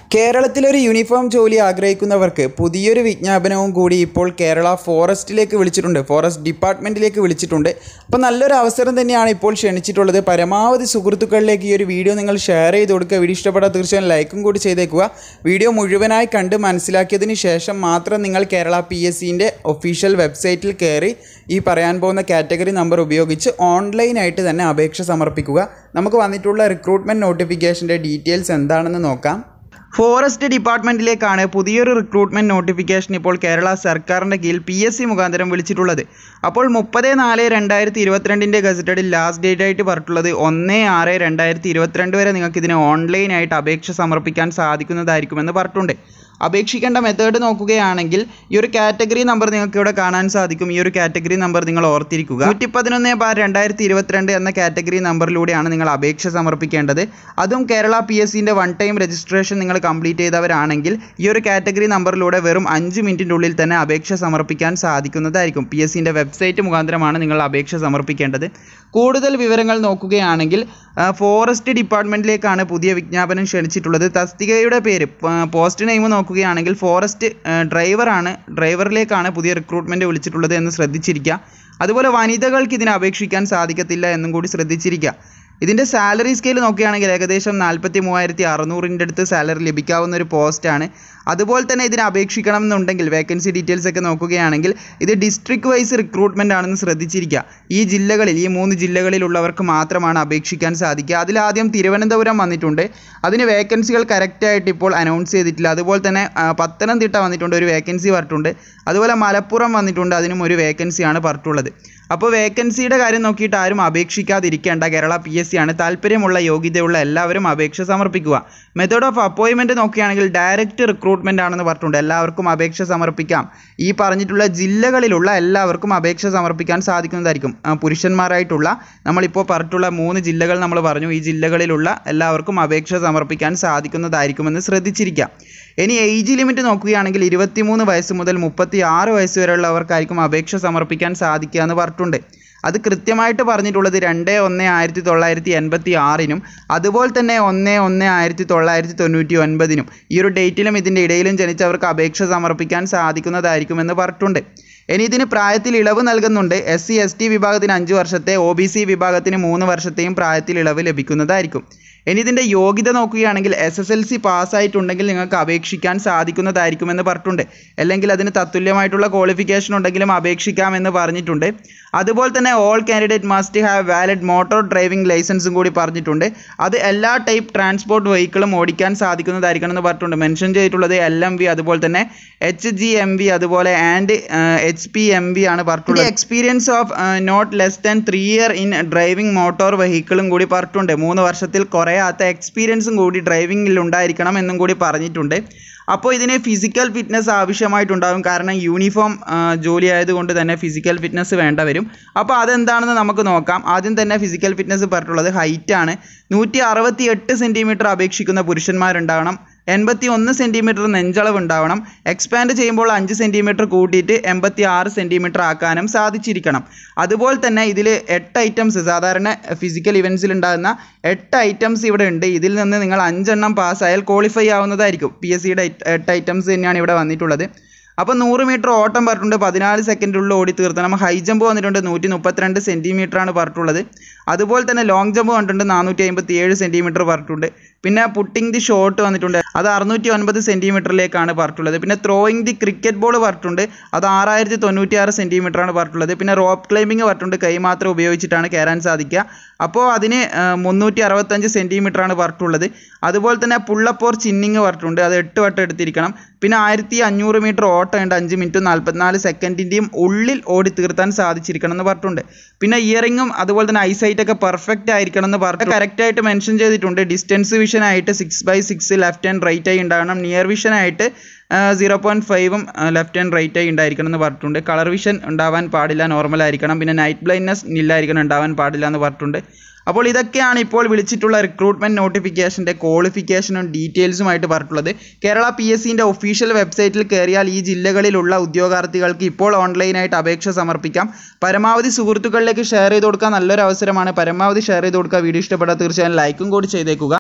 കേരളത്തിലൊരു uniform ജോലി ആഗ്രഹിക്കുന്നവർക്ക് പുതിയൊരു വിജ്ഞാപനവും കൂടി ഇപ്പോൾ കേരള ഫോറസ്റ്റിലേക്ക് വിളിച്ചിട്ടുണ്ട് ഫോറസ്റ്റ് ഡിപ്പാർട്ട്മെൻറ്റിലേക്ക് വിളിച്ചിട്ടുണ്ട് അപ്പോൾ നല്ലൊരു അവസരം തന്നെയാണ് ഇപ്പോൾ ക്ഷണിച്ചിട്ടുള്ളത് പരമാവധി സുഹൃത്തുക്കളിലേക്ക് ഈ ഒരു വീഡിയോ നിങ്ങൾ ഷെയർ ചെയ്ത് കൊടുക്കുക വീഡിയോ ഇഷ്ടപ്പെട്ടാൽ തീർച്ചയായും ലൈക്കും കൂടി ചെയ്തേക്കുക വീഡിയോ മുഴുവനായി കണ്ട് മനസ്സിലാക്കിയതിന് ശേഷം മാത്രം നിങ്ങൾ കേരള പി എസ് സിൻ്റെ ഒഫീഷ്യൽ വെബ്സൈറ്റിൽ കയറി ഈ പറയാൻ പോകുന്ന കാറ്റഗറി നമ്പർ ഉപയോഗിച്ച് ഓൺലൈനായിട്ട് തന്നെ അപേക്ഷ സമർപ്പിക്കുക നമുക്ക് വന്നിട്ടുള്ള റിക്രൂട്ട്മെൻറ്റ് നോട്ടിഫിക്കേഷൻ്റെ ഡീറ്റെയിൽസ് എന്താണെന്ന് നോക്കാം ഫോറസ്റ്റ് ഡിപ്പാർട്ട്മെൻറ്റിലേക്കാണ് പുതിയൊരു റിക്രൂട്ട്മെൻറ്റ് നോട്ടിഫിക്കേഷൻ ഇപ്പോൾ കേരള സർക്കാരിൻ്റെ കീഴിൽ പി എസ് സി മുഖാന്തരം വിളിച്ചിട്ടുള്ളത് അപ്പോൾ മുപ്പത് നാല് രണ്ടായിരത്തി ഇരുപത്തിരണ്ടിൻ്റെ ഗസറ്റഡിൽ ലാസ്റ്റ് ഡേറ്റ് ആയിട്ട് പറഞ്ഞിട്ടുള്ളത് ഒന്ന് ആറ് രണ്ടായിരത്തി ഇരുപത്തിരണ്ട് വരെ നിങ്ങൾക്ക് ഇതിന് ഓൺലൈനായിട്ട് അപേക്ഷ സമർപ്പിക്കാൻ സാധിക്കുന്നതായിരിക്കുമെന്ന് പറഞ്ഞിട്ടുണ്ട് അപേക്ഷിക്കേണ്ട മെത്തേഡ് നോക്കുകയാണെങ്കിൽ ഈ ഒരു കാറ്റഗറി നമ്പർ നിങ്ങൾക്ക് ഇവിടെ കാണാൻ സാധിക്കും ഈ ഒരു കാറ്റഗറി നമ്പർ നിങ്ങൾ ഓർത്തിരിക്കുക നൂറ്റി പതിനൊന്ന് ബാർ രണ്ടായിരത്തി ഇരുപത്തിരണ്ട് എന്ന കാറ്റഗറി നമ്പറിലൂടെയാണ് നിങ്ങൾ അപേക്ഷ സമർപ്പിക്കേണ്ടത് അതും കേരള പി എസ് സിൻ്റെ വൺ ടൈം രജിസ്ട്രേഷൻ നിങ്ങൾ കംപ്ലീറ്റ് ചെയ്തവരാണെങ്കിൽ ഈ ഒരു കാറ്റഗറി നമ്പറിലൂടെ വെറും അഞ്ച് മിനിറ്റിൻ്റെ ഉള്ളിൽ തന്നെ അപേക്ഷ സമർപ്പിക്കാൻ സാധിക്കുന്നതായിരിക്കും പി എസ് സിൻ്റെ വെബ്സൈറ്റ് മുഖാന്തരമാണ് നിങ്ങൾ അപേക്ഷ സമർപ്പിക്കേണ്ടത് കൂടുതൽ വിവരങ്ങൾ നോക്കുകയാണെങ്കിൽ ആ, ഫോറസ്റ്റ് ഡിപ്പാർട്ട്മെൻറ്റിലേക്കാണ് പുതിയ വിജ്ഞാപനം ക്ഷണിച്ചിട്ടുള്ളത് തസ്തികയുടെ പേര് പ- പോസ്റ്റ് നെയിം നോക്കുകയാണെങ്കിൽ ഫോറസ്റ്റ് ആ, ഡ്രൈവറാണ് ഡ്രൈവറിലേക്കാണ് പുതിയ റിക്രൂട്ട്മെൻറ്റ് വിളിച്ചിട്ടുള്ളത് എന്ന് ശ്രദ്ധിച്ചിരിക്കുക അതുപോലെ വനിതകൾക്ക് ഇതിന് അപേക്ഷിക്കാൻ സാധിക്കത്തില്ല എന്നും കൂടി ശ്രദ്ധിച്ചിരിക്കുക ഇതിൻ്റെ സാലറി സ്കെയിൽ നോക്കുകയാണെങ്കിൽ ഏകദേശം നാൽപ്പത്തി മൂവായിരത്തി അറുന്നൂറിൻ്റെ അടുത്ത് സാലറി ലഭിക്കാവുന്ന ഒരു പോസ്റ്റാണ് അതുപോലെ തന്നെ ഇതിന് അപേക്ഷിക്കണം എന്നുണ്ടെങ്കിൽ വേക്കൻസി ഡീറ്റെയിൽസ് ഒക്കെ നോക്കുകയാണെങ്കിൽ ഇത് ഡിസ്ട്രിക്ട് വൈസ് റിക്രൂട്ട്മെൻ്റ് ആണെന്ന് ശ്രദ്ധിച്ചിരിക്കുക ഈ ജില്ലകളിൽ ഈ മൂന്ന് ജില്ലകളിലുള്ളവർക്ക് മാത്രമാണ് അപേക്ഷിക്കാൻ സാധിക്കുക അതിലാദ്യം തിരുവനന്തപുരം വന്നിട്ടുണ്ട് അതിന് വേക്കൻസികൾ കറക്റ്റായിട്ട് ഇപ്പോൾ അനൗൺസ് ചെയ്തിട്ടില്ല അതുപോലെ തന്നെ ആ, പത്തനംതിട്ട വന്നിട്ടുണ്ട് ഒരു വേക്കൻസി പറഞ്ഞിട്ടുണ്ട് അതുപോലെ മലപ്പുറം വന്നിട്ടുണ്ട് അതിനും ഒരു വേക്കൻസിയാണ് പറഞ്ഞിട്ടുള്ളത് അപ്പോൾ വേക്കൻസിയുടെ കാര്യം നോക്കിയിട്ട് ആരും അപേക്ഷിക്കാതിരിക്കേണ്ട കേരള പി എസ് സി ആണ് താല്പര്യമുള്ള യോഗ്യതയുള്ള എല്ലാവരും അപേക്ഷ സമർപ്പിക്കുക മെത്തേഡ് ഓഫ് അപ്പോയിൻമെൻറ്റ് നോക്കുകയാണെങ്കിൽ ഡയറക്റ്റ് റിക്രൂട്ട്മെൻ്റ് ആണെന്ന് പറഞ്ഞിട്ടുണ്ട് എല്ലാവർക്കും അപേക്ഷ സമർപ്പിക്കാം ഈ പറഞ്ഞിട്ടുള്ള ജില്ലകളിലുള്ള എല്ലാവർക്കും അപേക്ഷ സമർപ്പിക്കാൻ സാധിക്കുന്നതായിരിക്കും ആ, പുരുഷന്മാരായിട്ടുള്ള നമ്മളിപ്പോൾ പറഞ്ഞിട്ടുള്ള മൂന്ന് ജില്ലകൾ നമ്മൾ പറഞ്ഞു ഈ ജില്ലകളിലുള്ള എല്ലാവർക്കും അപേക്ഷ സമർപ്പിക്കാൻ സാധിക്കുന്നതായിരിക്കുമെന്ന് ശ്രദ്ധിച്ചിരിക്കുക ഇനി ഏജ് ലിമിറ്റ് നോക്കുകയാണെങ്കിൽ ഇരുപത്തിമൂന്ന് വയസ്സ് മുതൽ മുപ്പത്തി ആറ് വയസ്സ് വരെയുള്ളവർക്കായിരിക്കും അപേക്ഷ സമർപ്പിക്കാൻ സാധിക്കുക എന്ന് പറഞ്ഞിട്ടുണ്ട് അത് കൃത്യമായിട്ട് പറഞ്ഞിട്ടുള്ളത് രണ്ട് ഒന്ന് ആയിരത്തി തൊള്ളായിരത്തി എൺപത്തി ആറിനും അതുപോലെ തന്നെ ഒന്ന് ഒന്ന് ആയിരത്തി തൊള്ളായിരത്തി തൊണ്ണൂറ്റി ഒൻപതിനും ഈ ഒരു ഡേറ്റിലും ഇതിൻ്റെ ഇടയിലും ജനിച്ചവർക്ക് അപേക്ഷ സമർപ്പിക്കാൻ സാധിക്കുന്നതായിരിക്കുമെന്ന് പറഞ്ഞിട്ടുണ്ട് ഇനി ഇതിന് പ്രായത്തിൽ ഇളവ് നൽകുന്നുണ്ട് എസ് സി എസ് ടി വിഭാഗത്തിന് അഞ്ച് വർഷത്തെ ഒ ബി സി വിഭാഗത്തിന് മൂന്ന് വർഷത്തെയും പ്രായത്തിൽ ഇളവ് ലഭിക്കുന്നതായിരിക്കും ഇനി ഇതിൻ്റെ യോഗ്യത നോക്കുകയാണെങ്കിൽ എസ് എസ് എൽ സി പാസ്സായിട്ടുണ്ടെങ്കിൽ നിങ്ങൾക്ക് അപേക്ഷിക്കാൻ സാധിക്കുന്നതായിരിക്കുമെന്ന് പറഞ്ഞിട്ടുണ്ട് അല്ലെങ്കിൽ അതിന് തത്തുല്യമായിട്ടുള്ള ക്വാളിഫിക്കേഷൻ ഉണ്ടെങ്കിലും അപേക്ഷിക്കാമെന്ന് പറഞ്ഞിട്ടുണ്ട് അതുപോലെ തന്നെ all candidate must have valid motor driving ലൈസൻസും കൂടി പറഞ്ഞിട്ടുണ്ട് അത് എല്ലാ ടൈപ്പ് ട്രാൻസ്പോർട്ട് വെഹിക്കിളും ഓടിക്കാൻ സാധിക്കുന്നതായിരിക്കണം എന്ന് പറഞ്ഞിട്ടുണ്ട് മെൻഷൻ ചെയ്തിട്ടുള്ളത് എൽ എം വി അതുപോലെ തന്നെ എച്ച് ജി എം വി അതുപോലെ and H P M V ആണ് പറഞ്ഞിട്ടുള്ളത് experience of not less than three year in driving motor വെഹിക്കിളും കൂടി പറഞ്ഞിട്ടുണ്ട് മൂന്ന് വർഷത്തിൽ കുറയാത്ത എക്സ്പീരിയൻസും കൂടി ഡ്രൈവിംഗിൽ ഉണ്ടായിരിക്കണം എന്നും കൂടി പറഞ്ഞിട്ടുണ്ട് അപ്പോൾ ഇതിന് ഫിസിക്കൽ ഫിറ്റ്നസ് ആവശ്യമായിട്ടുണ്ടാകും കാരണം യൂണിഫോം ജോലി ആയതുകൊണ്ട് തന്നെ ഫിസിക്കൽ ഫിറ്റ്നസ് വേണ്ട വരും അപ്പോൾ അതെന്താണെന്ന് നമുക്ക് നോക്കാം ആദ്യം തന്നെ ഫിസിക്കൽ ഫിറ്റ്നസ് പറഞ്ഞിട്ടുള്ളത് ഹൈറ്റ് ആണ് നൂറ്റി അറുപത്തി എട്ട് സെൻറ്റിമീറ്റർ അപേക്ഷിക്കുന്ന പുരുഷന്മാരുണ്ടാവണം എൺപത്തി ഒന്ന് സെൻറ്റിമീറ്റർ നെഞ്ചളവ് ഉണ്ടാവണം എക്സ്പാൻഡ് ചെയ്യുമ്പോൾ അഞ്ച് സെൻറ്റിമീറ്റർ കൂട്ടിയിട്ട് എൺപത്തി ആറ് സെൻറ്റിമീറ്റർ ആക്കാനും സാധിച്ചിരിക്കണം അതുപോലെ തന്നെ ഇതിൽ എട്ട് ഐറ്റംസ് സാധാരണ ഫിസിക്കൽ ഇവൻസിൽ ഉണ്ടാകുന്ന എട്ട് ഐറ്റംസ് ഇവിടെ ഉണ്ട് ഇതിൽ നിന്ന് നിങ്ങൾ അഞ്ചെണ്ണം പാസ്സായാൽ ക്വാളിഫൈ ആവുന്നതായിരിക്കും പി എസ് സിയുടെ എട്ട് ഐറ്റംസ് തന്നെയാണ് ഇവിടെ വന്നിട്ടുള്ളത് അപ്പോൾ നൂറ് മീറ്റർ ഓട്ടം പറഞ്ഞിട്ടുണ്ട് പതിനാല് സെക്കൻഡിനുള്ളിൽ ഓടി തീർത്തണം ഹൈ ജമ്പ് വന്നിട്ടുണ്ട് നൂറ്റി മുപ്പത്തിരണ്ട് സെൻറ്റിമീറ്റർ ആണ് പറഞ്ഞിട്ടുള്ളത് അതുപോലെ തന്നെ ലോങ് ജമ്പ് വന്നിട്ടുണ്ട് നാനൂറ്റി അമ്പത്തി ഏഴ് സെൻറ്റിമീറ്റർ പറഞ്ഞിട്ടുണ്ട് പിന്നെ പുട്ടിംഗ് ദി ഷോട്ട് വന്നിട്ടുണ്ട് അത് അറുന്നൂറ്റി ഒൻപത് സെൻറ്റിമീറ്ററിലേക്കാണ് പറഞ്ഞിട്ടുള്ളത് പിന്നെ ത്രോയിങ് ദി ക്രിക്കറ്റ് ബോൾ പറഞ്ഞിട്ടുണ്ട് അത് ആറായിരത്തി തൊണ്ണൂറ്റി ആറ് സെൻറ്റിമീറ്റർ ആണ് പറഞ്ഞിട്ടുള്ളത് പിന്നെ റോപ്പ് ക്ലൈമ്പിംഗ് പറഞ്ഞിട്ടുണ്ട് കൈ മാത്രം ഉപയോഗിച്ചിട്ടാണ് കയറാൻ സാധിക്കുക അപ്പോൾ അതിന് മുന്നൂറ്റി അറുപത്തഞ്ച് സെൻറ്റിമീറ്റർ ആണ് പറഞ്ഞിട്ടുള്ളത് അതുപോലെ തന്നെ പുള്ളപ്പ് ഓർ ചിന്നിങ് പറഞ്ഞിട്ടുണ്ട് അത് എട്ട് വട്ടം എടുത്തിരിക്കണം പിന്നെ ആയിരത്തി അഞ്ഞൂറ് മീറ്റർ ഓട്ടം ഉണ്ട് അഞ്ച് മിനിറ്റ് നാൽപ്പത്തിനാല് സെക്കൻഡിൻ്റെയും ഉള്ളിൽ ഓടി തീർത്താൻ സാധിച്ചിരിക്കണം എന്ന് പറഞ്ഞിട്ടുണ്ട് പിന്നെ ഇയറിങ്ങും അതുപോലെ തന്നെ ഐസൈറ്റ് ഒക്കെ പെർഫെക്റ്റ് ആയിരിക്കണം എന്ന് പറഞ്ഞിട്ട് കറക്റ്റ് ആയിട്ട് മെൻഷൻ ചെയ്തിട്ടുണ്ട് ഡിസ്റ്റൻസ് വിഷൻ ആയിട്ട് six by six left and right ആയി ഉണ്ടാകണം നിയർ വിഷൻ ആയിട്ട് സീറോ പോയിൻറ്റ് ഫൈവും ലെഫ്റ്റ് ആൻഡ് റൈറ്റ് ആയി ഉണ്ടായിരിക്കണം എന്ന് പറഞ്ഞിട്ടുണ്ട് കളർ വിഷൻ ഉണ്ടാവാൻ പാടില്ല നോർമൽ ആയിരിക്കണം പിന്നെ നൈറ്റ് ബ്ലൈൻഡ്നെസ് നില്ലായിരിക്കണം ഉണ്ടാവാൻ പാടില്ല എന്ന് പറഞ്ഞിട്ടുണ്ട് അപ്പോൾ ഇതൊക്കെയാണ് ഇപ്പോൾ വിളിച്ചിട്ടുള്ള റിക്രൂട്ട്മെൻറ്റ് നോട്ടിഫിക്കേഷൻ്റെ ക്വാളിഫിക്കേഷനും ഡീറ്റെയിൽസുമായിട്ട് പറഞ്ഞിട്ടുള്ളത് കേരള പി എസ് സിൻ്റെ ഒഫീഷ്യൽ വെബ്സൈറ്റിൽ കയറിയാൽ ഈ ജില്ലകളിലുള്ള ഉദ്യോഗാർത്ഥികൾക്ക് ഇപ്പോൾ ഓൺലൈനായിട്ട് അപേക്ഷ സമർപ്പിക്കാം പരമാവധി സുഹൃത്തുക്കളിലേക്ക് ഷെയർ ചെയ്ത് കൊടുക്കാൻ നല്ലൊരു അവസരമാണ് പരമാവധി ഷെയർ ചെയ്ത് കൊടുക്കുക വീഡിയോ ഇഷ്ടപ്പെട്ടാൽ തീർച്ചയായും ലൈക്കും കൂടി ചെയ്തേക്കുക